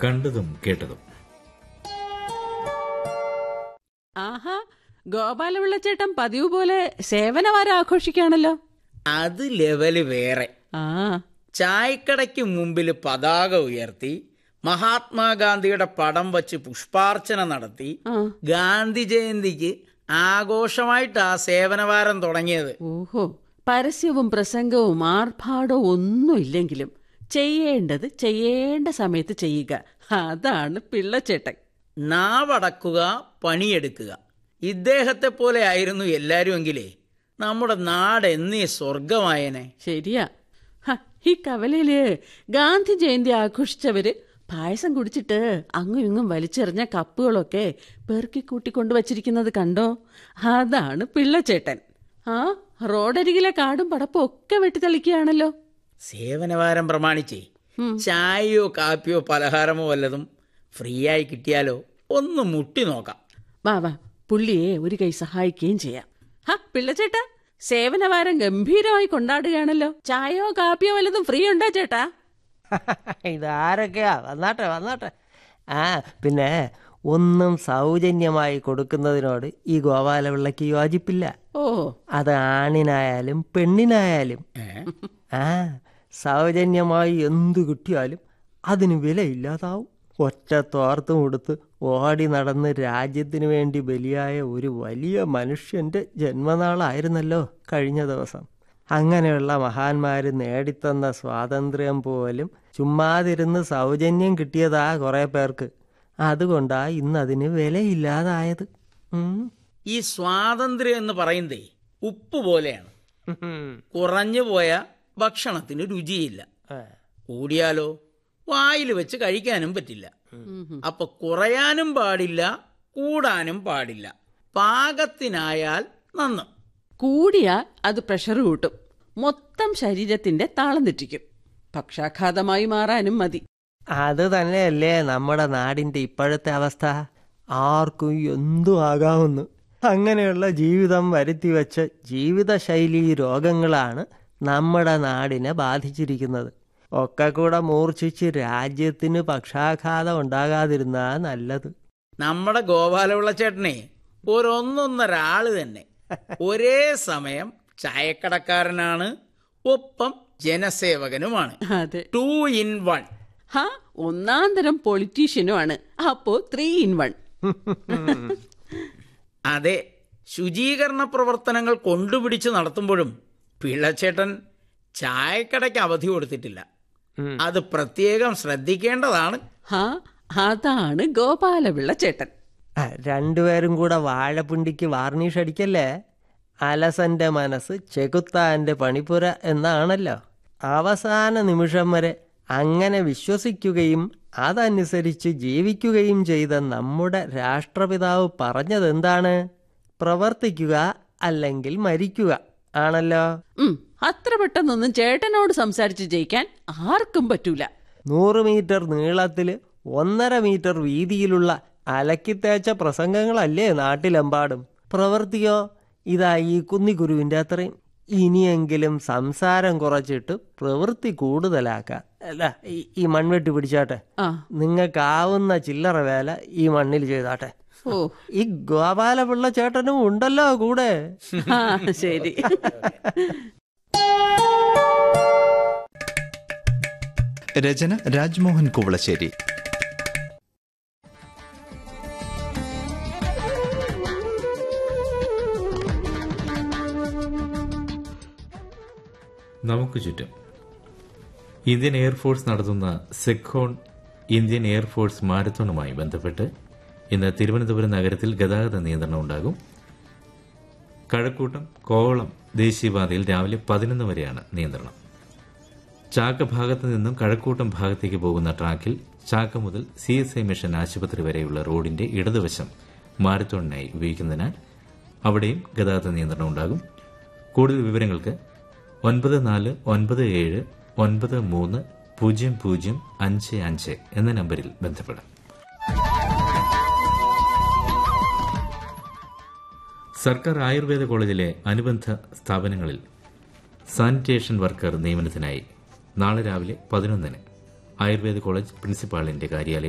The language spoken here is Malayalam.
കണ്ടതും കേട്ടതും ആഹാ ഗോപാലപിള്ളച്ചേട്ടൻ പതിവ് പോലെ സേവനവാരം ആഘോഷിക്കുകയാണല്ലോ അത് ലെവല് വേറെ ആ ചായക്കടയ്ക്ക് മുമ്പിൽ പതാക ഉയർത്തി മഹാത്മാഗാന്ധിയുടെ പടം വച്ച് പുഷ്പാർച്ചന നടത്തി ആ ഗാന്ധി ജയന്തിക്ക് ആഘോഷമായിട്ടാ സേവനവാരം തുടങ്ങിയത് ഓഹോ പരസ്യവും പ്രസംഗവും ആർഭാടവും ഒന്നുമില്ലെങ്കിലും ചെയ്യേണ്ടത് ചെയ്യേണ്ട സമയത്ത് ചെയ്യുക അതാണ് പിള്ളച്ചേട്ടൻ നാവടക്കുക പണിയെടുക്കുക ഇദ്ദേഹത്തെ പോലെ ആയിരുന്നു എല്ലാരും എങ്കിലേ നമ്മുടെ നാട് എന്നീ സ്വർഗമായനെ ശരിയാ ഹ, ഈ കവലയില് ഗാന്ധി ജയന്തി ആഘോഷിച്ചവര് പായസം കുടിച്ചിട്ട് അങ്ങും ഇങ്ങും വലിച്ചെറിഞ്ഞ കപ്പുകളൊക്കെ പെറുക്കി കൂട്ടിക്കൊണ്ടു വച്ചിരിക്കുന്നത് കണ്ടോ അതാണ് പിള്ളച്ചേട്ടൻ ആ റോഡരികിലെ കാടും പടപ്പും ഒക്കെ വെട്ടിത്തെളിക്കുകയാണല്ലോ സേവനവാരം പ്രമാണിച്ചേ ചായയോ കാപ്പിയോ പലഹാരമോ വല്ലതും ഫ്രീ ആയി കിട്ടിയാലോ ഒന്ന് മുട്ടി നോക്കാം വാ വാ പുള്ളിയെ ഒരു കൈ സഹായിക്കുകയും ചെയ്യാം ഹാ പിള്ളച്ചേട്ടാ സേവനവാരം ഗംഭീരമായി കൊണ്ടാടുകയാണല്ലോ ചായയോ കാപ്പിയോ വല്ലതും ഫ്രീ ഉണ്ടോ ചേട്ടാ ഇത് ആരൊക്കെയാ വന്നാട്ടെ വന്നാട്ടെ ആ പിന്നെ ഒന്നും സൗജന്യമായി കൊടുക്കുന്നതിനോട് ഈ ഗോപാലപിള്ളയ്ക്ക് യോജിപ്പില്ല ഓ അത് ആണിനായാലും പെണ്ണിനായാലും ആ സൗജന്യമായി എന്തു കിട്ടിയാലും അതിന് വിലയില്ലാതാവും ഒറ്റ തോർത്തും കൊടുത്ത് ഓടി നടന്ന് രാജ്യത്തിനു വേണ്ടി ബലിയായ ഒരു വലിയ മനുഷ്യന്റെ ജന്മനാളായിരുന്നല്ലോ കഴിഞ്ഞ ദിവസം അങ്ങനെയുള്ള മഹാന്മാര് നേടിത്തന്ന സ്വാതന്ത്ര്യം പോലും ചുമ്മാതിരുന്ന് സൗജന്യം കിട്ടിയതാ കുറെ പേർക്ക് അതുകൊണ്ടാ ഇന്നതിന് വിലയില്ലാതായത് ഉം. ഈ സ്വാതന്ത്ര്യം എന്ന് പറയുന്നതേ ഉപ്പ് പോലെയാണ് കുറഞ്ഞു പോയ ഭക്ഷണത്തിന് രുചിയില്ല കൂടിയാലോ വായിൽ വെച്ച് കഴിക്കാനും പറ്റില്ല അപ്പൊ കുറയാനും പാടില്ല കൂടാനും പാടില്ല പാകത്തിനായാൽ നന്ന് കൂടിയാൽ അത് പ്രഷർ കൂട്ടും മൊത്തം ശരീരത്തിന്റെ താളം തെറ്റിക്കും പക്ഷാഘാതമായി മാറാനും മതി അത് തന്നെയല്ലേ നമ്മുടെ നാടിന്റെ ഇപ്പോഴത്തെ അവസ്ഥ ആർക്കും എന്തും ആകാവുന്നു അങ്ങനെയുള്ള ജീവിതം വരുത്തിവെച്ച ജീവിതശൈലി രോഗങ്ങളാണ് നമ്മുടെ നാടിനെ ബാധിച്ചിരിക്കുന്നത് ഒക്കെ കൂടെ മൂർച്ഛിച്ച് രാജ്യത്തിന് പക്ഷാഘാതം ഉണ്ടാകാതിരുന്നാ നല്ലത് നമ്മുടെ ഗോപാലപിള്ള ചേട്ടനെ ഒരൊന്നൊന്നര ആള് തന്നെ ഒരേ സമയം ചായക്കടക്കാരനാണ് ഒപ്പം ജനസേവകനുമാണ് അതെ ടു ഇൻ വൺ ഹാ ഒന്നാം തരം പൊളിറ്റീഷ്യനുമാണ് അപ്പോ ത്രീ ഇൻ വൺ അതെ ശുചീകരണ പ്രവർത്തനങ്ങൾ കൊണ്ടുപിടിച്ച് നടത്തുമ്പോഴും പിള്ളച്ചേട്ടൻ ചായക്കടയ്ക്ക് അവധി കൊടുത്തിട്ടില്ല അത് പ്രത്യേകം ശ്രദ്ധിക്കേണ്ടതാണ് ഹാ അതാണ് ഗോപാലപിള്ള ചേട്ടൻ ആ, രണ്ടുപേരും കൂടെ വാഴപ്പിണ്ടിക്ക് വാർണിഷ് അടിക്കല്ലേ അലസന്റെ മനസ്സ് ചെകുത്താന്റെ പണിപ്പുര എന്നാണല്ലോ അവസാന നിമിഷം വരെ അങ്ങനെ വിശ്വസിക്കുകയും അതനുസരിച്ച് ജീവിക്കുകയും ചെയ്ത നമ്മുടെ രാഷ്ട്രപിതാവ് പറഞ്ഞതെന്താണ് പ്രവർത്തിക്കുക അല്ലെങ്കിൽ മരിക്കുക ആണല്ലോ ഉം അത്ര പെട്ടെന്നൊന്നും ചേട്ടനോട് സംസാരിച്ച് ജയിക്കാൻ ആർക്കും പറ്റൂല നൂറ് മീറ്റർ നീളത്തില് ഒന്നര മീറ്റർ വീതിയിലുള്ള അലക്കിത്തേച്ച പ്രസംഗങ്ങളല്ലേ നാട്ടിലെമ്പാടും പ്രവൃത്തിയോ ഇതാ ഈ കുന്നിക്കുരുവിന്റെ അത്രയും ഇനിയെങ്കിലും സംസാരം കുറച്ചിട്ട് പ്രവൃത്തി കൂടുതലാക്കാം അല്ല ഈ- ഈ മൺവെട്ടി പിടിച്ചാട്ടെ ആ നിങ്ങൾക്കാവുന്ന ചില്ലറ വേല ഈ മണ്ണിൽ ചെയ്താട്ടെ ഓ ഈ ഗോപാലപിള്ള ചേട്ടനും ഉണ്ടല്ലോ കൂടെ ആ ശരി രചന രാജ്മോഹൻ കുവളശ്ശേരി നമുക്ക് ചുറ്റും ഇന്ത്യൻ എയർഫോഴ്സ് നടത്തുന്ന സെഖോൺ ഇന്ത്യൻ എയർഫോഴ്സ് മാരത്തോണുമായി ബന്ധപ്പെട്ട് ഇന്ന് തിരുവനന്തപുരം നഗരത്തിൽ ഗതാഗത നിയന്ത്രണം ഉണ്ടാകും കഴക്കൂട്ടം കോവളം ദേശീയപാതയിൽ രാവിലെ പതിനൊന്ന് വരെയാണ് നിയന്ത്രണം ചാക്ക ഭാഗത്ത് നിന്നും കഴക്കൂട്ടം ഭാഗത്തേക്ക് പോകുന്ന ട്രാക്കിൽ ചാക്ക മുതൽ സി എസ് ഐ മിഷൻ ആശുപത്രി വരെയുള്ള റോഡിന്റെ ഇടതുവശം മാരത്തോണിനായി ഉപയോഗിക്കുന്നതിനാൽ അവിടെയും ഗതാഗത നിയന്ത്രണം ഉണ്ടാകും കൂടുതൽ വിവരങ്ങൾക്ക് ഒൻപത് നാല് ഒൻപത് ഏഴ് ഒൻപത് മൂന്ന് പൂജ്യം പൂജ്യം അഞ്ച് അഞ്ച് എന്ന നമ്പറിൽ ബന്ധപ്പെടാം സർക്കാർ ആയുർവേദ കോളേജിലെ അനുബന്ധ സ്ഥാപനങ്ങളിൽ സാനിറ്റേഷൻ വർക്കർ നിയമനത്തിനായി നാളെ രാവിലെ പതിനൊന്നിന് ആയുർവേദ കോളേജ് പ്രിൻസിപ്പാളിന്റെ കാര്യാലയത്തിൽ